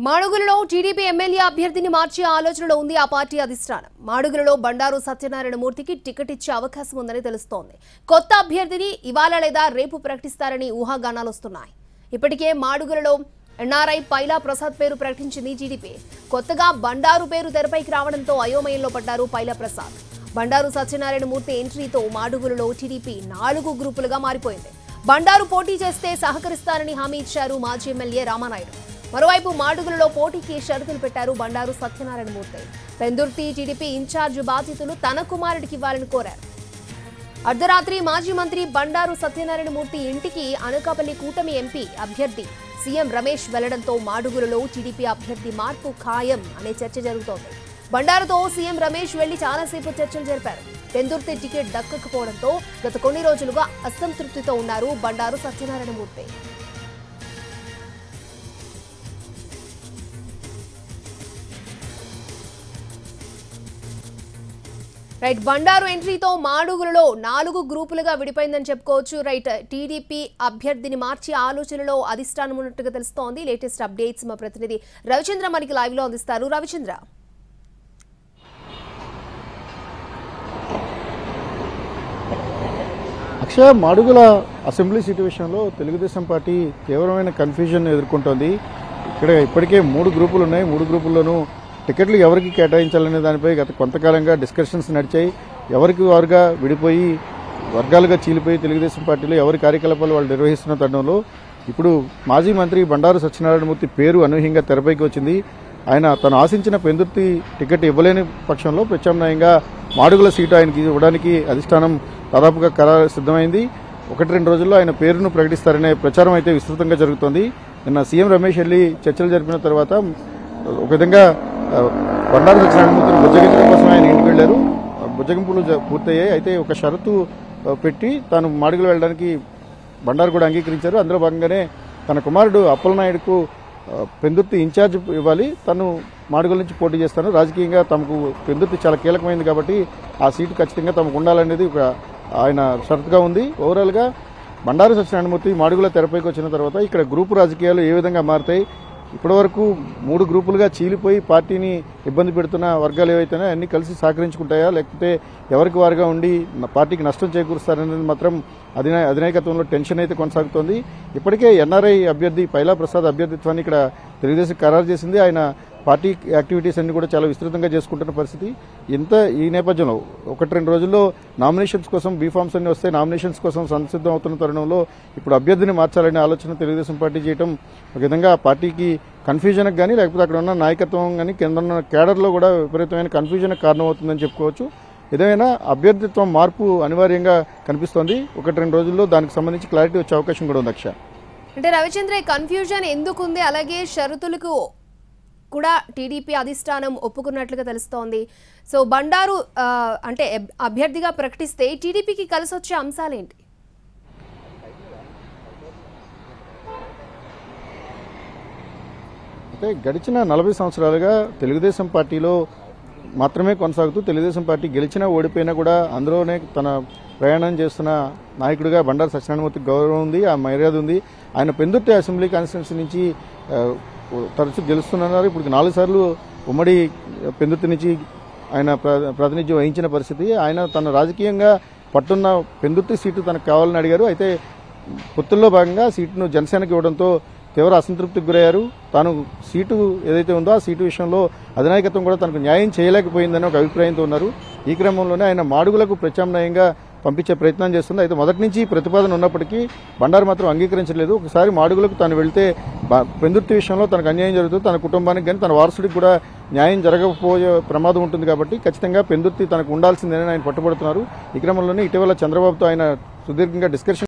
మాడుగులలో TDP MLA అభ్యర్థిని మార్చే ఆలోచనలో ఉంది ఆ పార్టీ అధిష్టానం మాడుగులలో బండారు సత్యనారాయణ మూర్తికి టికెట్ ఇచ్చే అవకాశం ఉందని తెలుస్తోంది కొత్త అభ్యర్థిని ఇవాళ లేదా రేపు ప్రకటిస్తారని ఊహాగానాలు వస్తున్నాయి ఇప్పటికే మాడుగులలో ఎన్ఆర్ఐ పైలా ప్రసాద్ పేరు ప్రకటించింది టీడీపీ కొత్తగా బండారు పేరు తెరపైకి రావడంతో అయోమయంలో పడ్డారు పైలా ప్రసాద్ బండారు సత్యనారాయణ మూర్తి ఎంట్రీతో మాడుగులలో టీడీపీ నాలుగు గ్రూపులుగా మారిపోయింది బండారు పోటీ చేస్తే సహకరిస్తారని హామీ ఇచ్చారు మాజీ ఎమ్మెల్యే రామానాయుడు మరోవైపు మాడుగులలో పోటీకి షరతులు పెట్టారు బండారు సత్యనారాయణ మూర్తి పెందుర్తి టీడీపీ ఇన్ఛార్జ్ బాధ్యతలు తన కుమారుడికి ఇవ్వాలని కోరారు అర్ధరాత్రి మాజీ మంత్రి బండారు సత్యనారాయణ మూర్తి ఇంటికి అనకాపల్లి కూటమి ఎంపీ అభ్యర్థి సీఎం రమేష్ వెళ్లడంతో మాడుగులలో టీడీపీ అభ్యర్థి మార్పు ఖాయం అనే చర్చ జరుగుతోంది బండారుతో సీఎం రమేష్ వెళ్లి చాలాసేపు చర్చలు జరిపారు పెందుర్తి టికెట్ దక్కకపోవడంతో గత కొన్ని రోజులుగా అసంతృప్తితో ఉన్నారు బండారు సత్యనారాయణ మూర్తి రైట్ బండారు ఎంట్రీతో మాడుగులలో నాలుగు గ్రూపులుగా విడిపోయిందని చెప్పుకోవచ్చు రైట్ టీడీపీ అభ్యర్థిని మార్చి ఆలోచనలో అధిష్టానం ఉన్నట్టుగా తెలుస్తోంది లేటెస్ట్ అప్డేట్స్ మా ప్రతినిధి రవిచంద్ర మనకి లైవ్ లో అందిస్తారు రవిచంద్ర అక్షయ మాడుగుల అసెంబ్లీ సీటు విషయంలో తెలుగుదేశం పార్టీ తీవ్రమైన కన్ఫ్యూజన్ ఎదుర్కొంటోంది ఇక్కడ ఇప్పటికే మూడు గ్రూపులు ఉన్నాయి మూడు గ్రూపుల్లోనూ టికెట్లు ఎవరికి కేటాయించాలనే దానిపై గత కొంతకాలంగా డిస్కషన్స్ నడిచాయి ఎవరికి వారుగా విడిపోయి వర్గాలుగా చీలిపోయి తెలుగుదేశం పార్టీలో ఎవరి కార్యకలాపాలు వాళ్ళు నిర్వహిస్తున్న తరుణంలో ఇప్పుడు మాజీ మంత్రి బండారు సత్యనారాయణమూర్తి పేరు అనూహ్యంగా తెరపైకి వచ్చింది ఆయన తను ఆశించిన పెందుర్తి టికెట్ ఇవ్వలేని పక్షంలో ప్రత్యామ్నాయంగా మాడుగుల సీటు ఆయనకి ఇవ్వడానికి అధిష్టానం దాదాపుగా ఖరారు సిద్ధమైంది ఒకటి రెండు రోజుల్లో ఆయన పేరును ప్రకటిస్తారనే ప్రచారం అయితే విస్తృతంగా జరుగుతోంది నిన్న సీఎం రమేష్ వెళ్ళి చర్చలు జరిపిన తర్వాత ఒక విధంగా ఆ, బండారు సత్యనారాయణమూర్తిని బుజ్జగించడం కోసం ఆయన ఇంటికి వెళ్లారు ఆ, బుజ్జగింపులు జ- పూర్తయ్యాయి అయితే ఒక షరతు ఆ, పెట్టి తాను మాడుగులు వెళ్ళడానికి బండారు కూడా అంగీకరించారు అందులో భాగంగానే తన కుమారుడు అప్పలనాయుడుకు ఆ, పెందుర్తి ఇన్ఛార్జ్ ఇవ్వాలి తను మాడుగుల నుంచి పోటీ చేస్తాను రాజకీయంగా తమకు పెందుర్తి చాలా కీలకమైంది కాబట్టి ఆ సీటు ఖచ్చితంగా తమకు ఉండాలనేది ఒక ఆయన షరతుగా ఉంది ఓవరాల్గా బండారు సత్యనారాయణమూర్తి మాడుగుల తెరపైకి వచ్చిన తర్వాత ఇక్కడ గ్రూపు రాజకీయాలు ఏ విధంగా మారుతాయి ఇప్పటివరకు మూడు గ్రూపులుగా చీలిపోయి పార్టీని ఇబ్బంది పెడుతున్న వర్గాలు ఏవైతేనే అన్ని కలిసి సహకరించుకుంటాయా లేకపోతే ఎవరికి వారుగా ఉండి న- పార్టీకి నష్టం చేకూరుస్తారనేది మాత్రం అధినా అధినాయకత్వంలో టెన్షన్ అయితే కొనసాగుతోంది ఇప్పటికే ఎన్ఆర్ఐ అభ్యర్థి పైలా ప్రసాద్ అభ్యర్థిత్వాన్ని ఇక్కడ తెలుగుదేశం ఖరారు చేసింది ఆయన పార్టీ యాక్టివిటీస్ అన్ని కూడా చాలా విస్తృతంగా చేసుకుంటున్న పరిస్థితి ఇంత ఈ నేపథ్యంలో ఒకటి రెండు రోజుల్లో నామినేషన్స్ కోసం బీఫామ్స్ అన్ని వస్తే నామినేషన్స్ కోసం సంసిద్ధం అవుతున్న తరుణంలో ఇప్పుడు అభ్యర్థిని మార్చాలనే ఆలోచన తెలుగుదేశం పార్టీ చేయడం ఒక విధంగా పార్టీకి కన్ఫ్యూజన్కి కానీ లేకపోతే అక్కడ ఉన్న నాయకత్వం కానీ కింద ఉన్న కేడర్లో కూడా విపరీతమైన కన్ఫ్యూజన్ కారణమవుతుందని చెప్పుకోవచ్చు ఏదైనా అభ్యర్థిత్వం మార్పు అనివార్యంగా కనిపిస్తోంది ఒకటి రెండు రోజుల్లో దానికి సంబంధించి క్లారిటీ వచ్చే అవకాశం కూడా ఉంది అక్ష అంటే రవిచంద్ర ఈ కన్ఫ్యూజన్ ఎందుకుంది అలాగే షరతులకు కూడా టీడీపీ అధిష్టానం ఒప్పుకున్నట్లుగా తెలుస్తోంది సో బండారు ఆ, అంటే అబ్- అభ్యర్థిగా ప్రకటిస్తే టీడీపీకి కలిసి వచ్చే అంశాలేంటి అయితే గడిచిన నలభై సంవత్సరాలుగా తెలుగుదేశం పార్టీలో మాత్రమే కొనసాగుతూ తెలుగుదేశం పార్టీ గెలిచినా ఓడిపోయినా కూడా అందులోనే తన ప్రయాణం చేస్తున్న నాయకుడిగా బండారు సత్యనారాయణమూర్తి గౌరవం ఉంది ఆ మర్యాద ఉంది ఆయన పెందుర్తి అసెంబ్లీ కాన్స్టిట్యున్సీ నుంచి ఆ, తరచూ గెలుస్తున్నారు ఇప్పుడు నాలుగు సార్లు ఉమ్మడి పెందుర్తి నుంచి ఆయన ప్ర- ప్రాతినిధ్యం వహించిన పరిస్థితి ఆయన తన రాజకీయంగా పట్టున్న పెందుర్తి సీటు తనకు కావాలని అడిగారు అయితే పొత్తుల్లో భాగంగా సీటును జనసేనకి ఇవ్వడంతో తీవ్ర అసంతృప్తికి గురయ్యారు తాను సీటు ఏదైతే ఉందో ఆ సీటు విషయంలో అధినాయకత్వం కూడా తనకు న్యాయం చేయలేకపోయిందని ఒక అభిప్రాయంతో ఉన్నారు ఈ క్రమంలోనే ఆయన మాడుగులకు ప్రత్యామ్నాయంగా పంపించే ప్రయత్నం చేస్తుంది అయితే మొదటి నుంచి ప్రతిపాదన ఉన్నప్పటికీ బండారు మాత్రం అంగీకరించలేదు ఒకసారి మాడుగులకు తాను వెళ్తే బ- పెందుర్తి విషయంలో తనకు అన్యాయం జరుగుతుంది తన కుటుంబానికి కానీ తన వారసుడికి కూడా న్యాయం జరగకపోయే ప్రమాదం ఉంటుంది కాబట్టి ఖచ్చితంగా పెందుర్తి తనకు ఉండాల్సిందేనని ఆయన పట్టుబడుతున్నారు ఈ క్రమంలోనే ఇటీవల చంద్రబాబుతో ఆయన సుదీర్ఘంగా డిస్కషన్